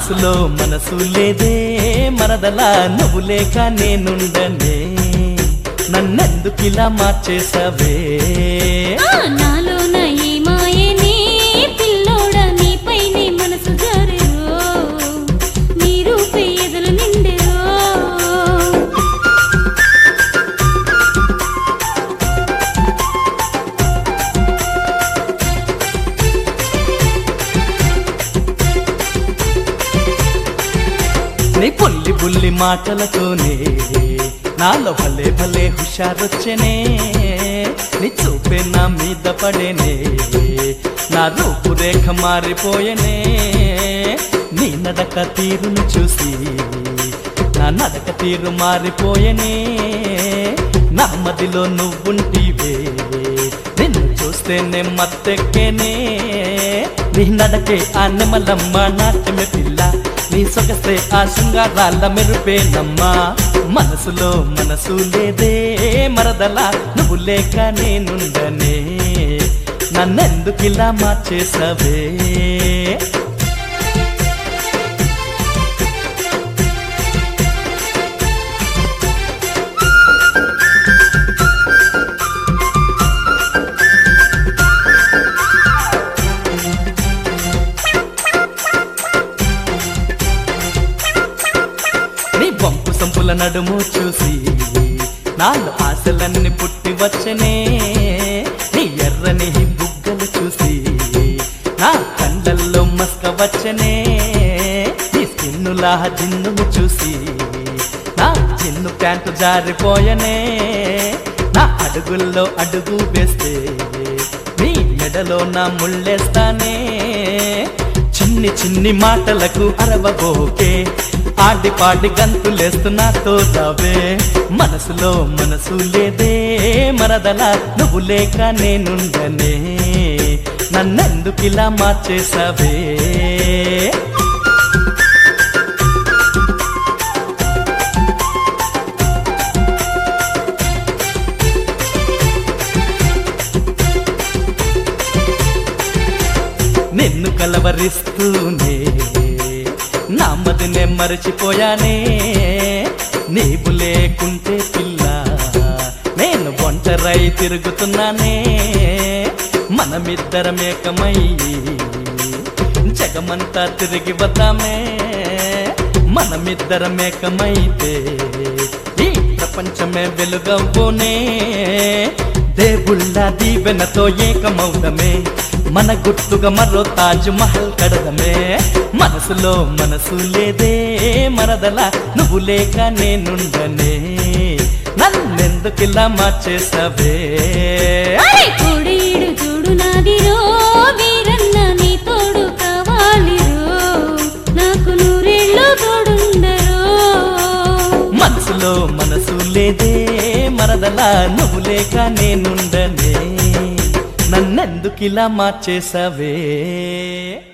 మనసులో మనసు లేదే మరదలా నువ్వు లేక నేనుండనే నన్నెందుకిలా మార్చేసావే ఆ నాలోన ఈ మాయనే పిల్లోడ నీపైనే మనసు జారెరో నీ రూపే ఎదలు నిండెరో నీ పుల్లి బుల్లి మాటలతోనే నాలో భలే భలే హుషారొచ్చనే నీ చూపే నా మీద పడేనే నా రూపురేఖ మారిపోయనే నీ నడక తీరును చూసి నా నడక తీరు మారిపోయనే నా మదిలో నువ్వుంటివే నిన్ను చూస్తేనే మత్తెక్కేనే నీ నడకే ఆ నెమలమ్మ నాట్యమే పిల్ల నీ సొగసే ఆ శృంగారాల మెరుపేనమ్మా మనసులో మనసు లేదే మరదలా నువ్వు లేక నేనుండనే నన్నెందుకిలా మార్చేసావే నీ పంపు సంపుల నడుము చూసి నాలో ఆశలన్నీ పుట్టి వచ్చనే నీ ఎర్రని బుగ్గలు చూసి నా కండల్లో మస్క వచ్చనే నీ స్కిన్నులా జిన్నును చూసి నా చిన్ను ప్యాంటు జారిపోయనే నా అడుగుల్లో అడుగు వేస్తే నీ మెడలో నా ముళ్ళేస్తానే చిన్ని చిన్ని మాటలకు అరవబోకే ఆడి పాడి గంతులేస్తున్నా తోదావే మనసులో మనసు లేదే మరదలా నువ్వు లేక నేనుండనే నన్నెందుకిలా మార్చేసావే నిన్ను కలవరిస్తూనే నా మదినే మరచిపోయానే నీవు లేకుంటే పిల్ల నేను ఒంటరై తిరుగుతున్నానే మనమిద్దరం ఏకమై జగమంతా తిరిగి వద్దామే మనమిద్దరం ఏకమైతే ఈ ప్రపంచమే వెలుగవ్వునే దేవుళ్ళ దీవెనతో ఏకమౌదమే మన గుర్తుగా మరో తాజ్ మహల్ కడదమే మనసులో మనసు లేదే మరదలా నువ్వు లేక నేనుండనే నన్నెందుకిలా మార్చేసావే అరే కోడేడు చూడు నాదిరో వీరన్న నీ తోడు కావాలిరో నాకు నూరేళ్ళు తోడుండరో మనసులో మనసు లేదే మరదలా నువ్వు లేక నేనుండనే నన్నెందుకిలా మార్చేసావే